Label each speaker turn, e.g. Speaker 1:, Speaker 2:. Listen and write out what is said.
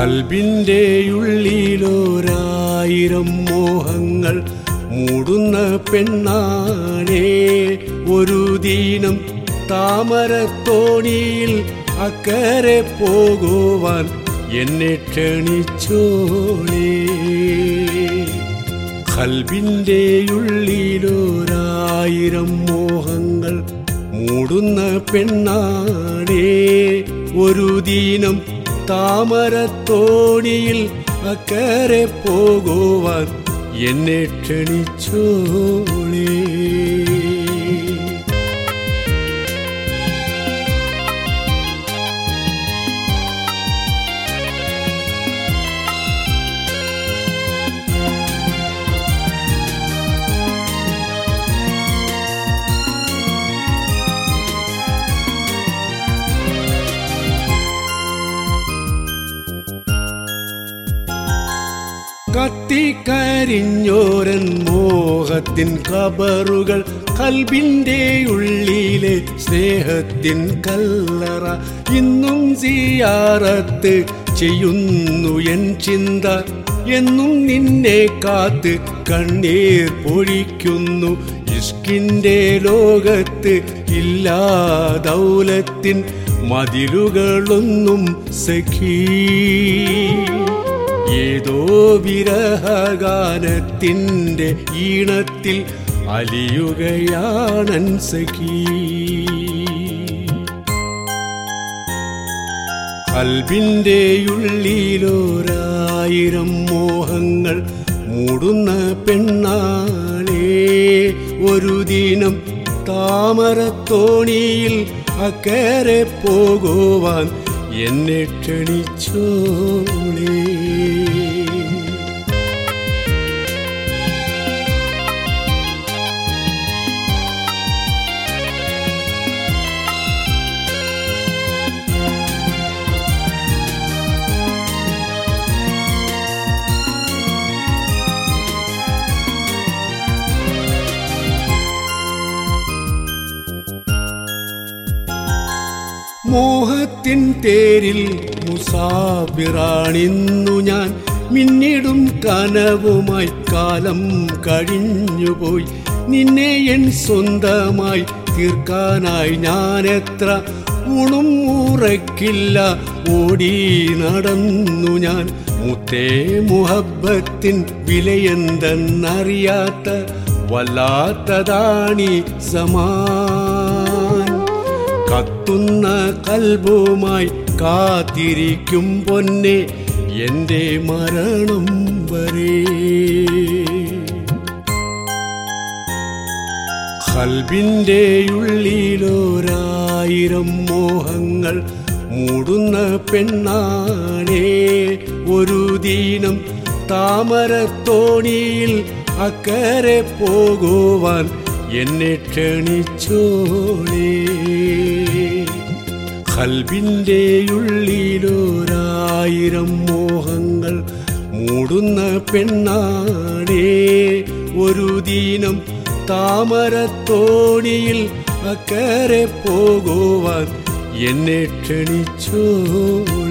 Speaker 1: കൽബിൻ്റെ ഉള്ളിലൊരായിരം മോഹങ്ങൾ മൂടുന്ന പെണ്ണാണേ ഒരു ദീനം താമരത്തോണിയിൽ അക്കരെ പോകുവാൻ എന്നെ ക്ഷണിച്ചോളേ കൽബിൻ്റെ ഉള്ളിലൊരായിരം മോഹങ്ങൾ മൂടുന്ന പെണ്ണാണേ ഒരു ദീനം താമരത്തോണിയിൽ അക്കരെ പോകുവാൻ എന്നെ ക്ഷണിച്ചോളേ കത്തിക്കരിഞ്ഞോരൻ മോഹത്തിൻ കബറുകൾ കൽബിൻ്റെ ഉള്ളിലെ സ്നേഹത്തിൻ കല്ലറ ഇന്നും സിയാറത്ത് ചെയ്യുന്നു എൻ ചിന്ത എന്നും നിന്നെ കാത്ത് കണ്ണീർ പൊഴിക്കുന്നു ഇഷ്കിൻ്റെ ലോകത്ത് ഇല്ലാ ദൗലത്തിൻ മതിലുകളൊന്നും സഖീ ഏതോ വിരഹഗാനത്തിൻ്റെ ഈണത്തിൽ അലിയുകയാണൻ സഖീ കൽബിൻ്റെ ഉള്ളിലൊരായിരം മോഹങ്ങൾ മൂടുന്ന പെണ്ണാളേ ഒരു ദിനം താമരത്തോണിയിൽ അക്കരെ പോകുവാൻ എന്നെ ക്ഷണിച്ചോളേ മോഹത്തിൻ തേരിൽ മുസാബിറാണിന്നു ഞാൻ മിന്നിടും കനവുമായി കാലം കഴിഞ്ഞുപോയി നിന്നെ എൻ സ്വന്തമായി തീർക്കാനായി ഞാൻ എത്ര ഊണും ഉറക്കില്ല ഓടി നടന്നു ഞാൻ മുത്തേ മുഹബത്തിൻ വിലയെന്തെന്നറിയാത്ത വല്ലാത്തതാണി സമാൻ കത്തുന്ന കൽബുമായി കാത്തിരിക്കും പൊന്നെ എൻ്റെ മരണം വരെ കൽബിൻ്റെ ഉള്ളിലൊരായിരം മോഹങ്ങൾ മൂടുന്ന പെണ്ണാണേ ഒരു ദീനം താമരത്തോണിയിൽ അക്കരെ പോകുവാൻ എന്നെ ക്ഷണിച്ചോളേ കൽബിൻ്റെ ഉള്ളിലൊരായിരം മോഹങ്ങൾ മൂടുന്ന പെണ്ണാണേ ഒരു ദീനം താമരത്തോണിയിൽ അക്കരെ പോകുവാൻ എന്നെ ക്ഷണിച്ചോളേ